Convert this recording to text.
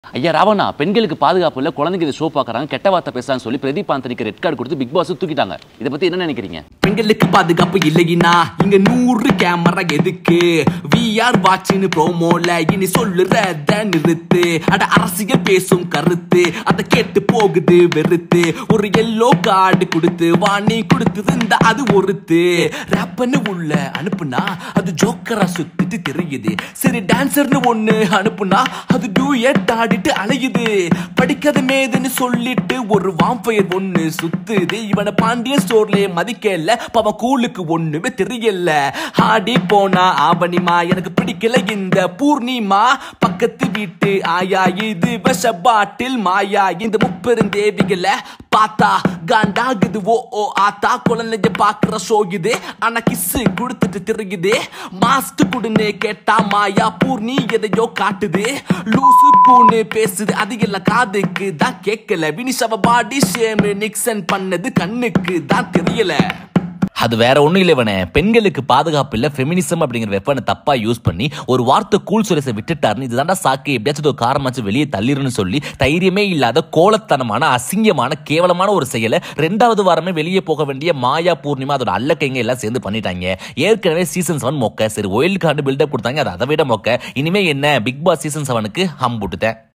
ஐயா ராவணா பெண்களுக்கு பாதுகாப்பு இல்ல குழந்தைங்க இதை ஷோ பார்க்கறாங்க கெட்ட வார்த்தை பேசுறான்னு சொல்லி பிரதீப் ஆந்தனிக்கு ரெட் கார்டு கொடுத்து பிக் பாஸ் தூக்கிட்டாங்க இதை பத்தி என்ன நினைக்கிறீங்க பெண்களுக்கு பாதுகாப்பு இல்லையினா இங்க நூறு கேமரா எதுக்கு விஆர் வாட்சின்னு ப்ரோமோல இனி சொல்லுறத நிறுத்து அட அரசியல் பேசும் கருத்து அத கேட்டு போகுது வெறுத்து ஒரு எல்லோ கார்டு கொடுத்து வாணி கொடுத்திருந்தா அது ஒருத்து ரேப்பன்னு உள்ள அனுப்புனா அது ஜோக்கரா சுத்திட்டு தெரியுது சரி டான்சர்னு ஒண்ணு அனுப்புனா அது டூயட் ஆடிட்டு அலையுது படிக்காத மேதுன்னு சொல்லிட்டு ஒரு வாம்பயர் ஒண்ணு சுத்துது இவனை பாண்டிய ஸ்டோர்லயே மதிக்கல பாவம் கூலுக்கு ஒண்ணுமே தெரியல ஆடி போனா ஆவணிமா எனக்கு பிடிக்கல இந்த பூர்ணிமா பக்கத்து வீட்டு ஆயா இது விஷ பாட்டில் மாயா இந்த முப்பெருந்தேவிகளை பார்த்தா காண்டாகுது ஓ ஓ ஆத்தா குழந்தைங்க பாக்குற ஷோ இது ஆனா கிஸ் கொடுத்துட்டு தெரியுது மாஸ்க் குடுன்னு கேட்டா மாயா பூர்ணி எதையோ காட்டுது லூசு கூன்னு பேசுது அது இல்ல காதுக்கு தான் கேட்கல வினிஷாவ பாடி ஷேம் நிக்சன் பண்ணது கண்ணுக்கு தான் தெரியல அது வேற ஒண்ணும் இல்லை இவனே பெண்களுக்கு பாதுகாப்பு இல்ல ஃபெமினிசம் அப்படிங்கிற வெப்பனை தப்பா யூஸ் பண்ணி ஒரு வார்த்தை கூல் சுரேசை விட்டுட்டாருன்னு இதுதான்டா சாக்கு எப்படியாச்சும் ஒரு காரணமாச்சு வெளியே தள்ளிருன்னு சொல்லி தைரியமே இல்லாத கோலத்தனமான அசிங்கமான கேவலமான ஒரு செயலை ரெண்டாவது வாரமே வெளியே போக வேண்டிய மாயா பூர்ணிமா அதோட அல்லக்கைங்க எல்லாம் சேர்ந்து பண்ணிட்டாங்க ஏற்கனவே சீசன் செவன் மொக்க சரி ஒயில் கார்டு பில்டப் கொடுத்தாங்க அது அதை விட மொக்க இனிமே என்ன பிக் பாஸ் சீசன் செவனுக்கு ஹம் போட்டுட்டேன்